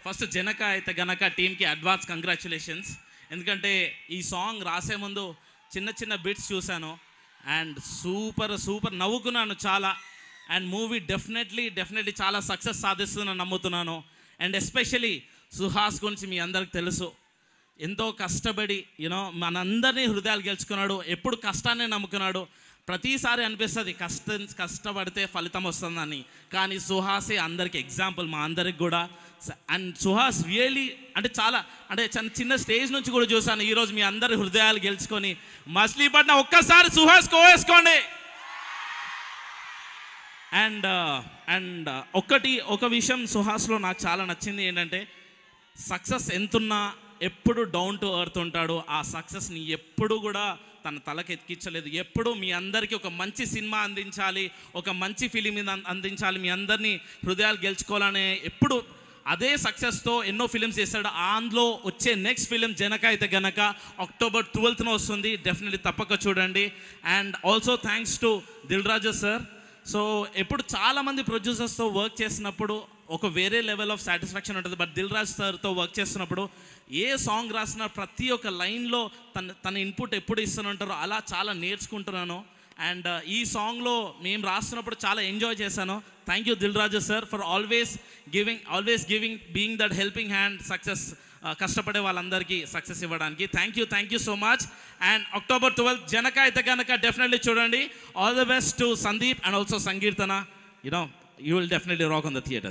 first Janaka అయితే గనక టీంకి అడ్వాన్స్ కంగ్రాచులేషన్స్ ఎందుకంటే ఈ సాంగ్ రాసే ముందు చిన్న చిన్న బిట్స్ చూశాను అండ్ సూపర్ సూపర్ నవ్వుకున్నాను చాలా అండ్ మూవీ డెఫినెట్లీ డెఫినెట్లీ చాలా సక్సెస్ సాధిస్తుందని నమ్ముతున్నాను అండ్ ఎస్పెషలీ సుహాస్ గురించి మీ అందరికి తెలుసు ఎంతో కష్టపడి యూనో మనందరినీ హృదయాలు గెలుచుకున్నాడు ఎప్పుడు కష్టాన్ని నమ్ముకున్నాడు ప్రతిసారి అనిపిస్తుంది కష్టం కష్టపడితే ఫలితం వస్తుందని కానీ సుహాసే అందరికి ఎగ్జాంపుల్ మా అందరికి కూడా అండ్ సుహాస్ రియలీ అంటే చాలా అంటే చిన్న చిన్న స్టేజ్ నుంచి కూడా చూసాను ఈరోజు మీ అందరి హృదయాలు గెలుచుకొని మచిలీపట్నం ఒక్కసారి సుహాస్ కోవేసుకోండి అండ్ అండ్ ఒకటి ఒక విషయం సుహాస్లో నాకు చాలా నచ్చింది ఏంటంటే సక్సెస్ ఎంతున్నా ఎప్పుడు డౌన్ టు ఎర్త్ ఉంటాడు ఆ సక్సెస్ని ఎప్పుడు కూడా తన తలకి ఎక్కించలేదు ఎప్పుడు మీ అందరికీ ఒక మంచి సినిమా అందించాలి ఒక మంచి ఫిలిం అందించాలి మీ అందరినీ హృదయాలు గెలుచుకోవాలనే ఎప్పుడు అదే సక్సెస్తో ఎన్నో ఫిలిమ్స్ చేశాడు అందులో వచ్చే నెక్స్ట్ ఫిలిం జనక అయితే గనక అక్టోబర్ ట్వెల్త్న వస్తుంది డెఫినెట్లీ తప్పక చూడండి and also thanks to Dil Raju sir so ఎప్పుడు చాలామంది ప్రొడ్యూసర్స్తో వర్క్ చేసినప్పుడు ఒక వేరే లెవెల్ ఆఫ్ సాటిస్ఫాక్షన్ ఉంటుంది బట్ దిల్ రాజ్ సార్తో వర్క్ చేస్తున్నప్పుడు ఏ సాంగ్ రాసిన ప్రతి ఒక్క లైన్లో తన తన ఇన్పుట్ ఎప్పుడు ఇస్తూనే అలా చాలా నేర్చుకుంటున్నాను అండ్ ఈ సాంగ్లో మేము రాస్తున్నప్పుడు చాలా ఎంజాయ్ చేశాను thank you Dil Raju sir for always giving always giving being that helping hand success కష్టపడే వాళ్ళందరికీ సక్సెస్ ఇవ్వడానికి thank you thank you so much and October twelfth Janaka Aithe Ganaka definitely చూడండి all the best to Sandeep and also Sankeerthana you know you will definitely rock on the theatre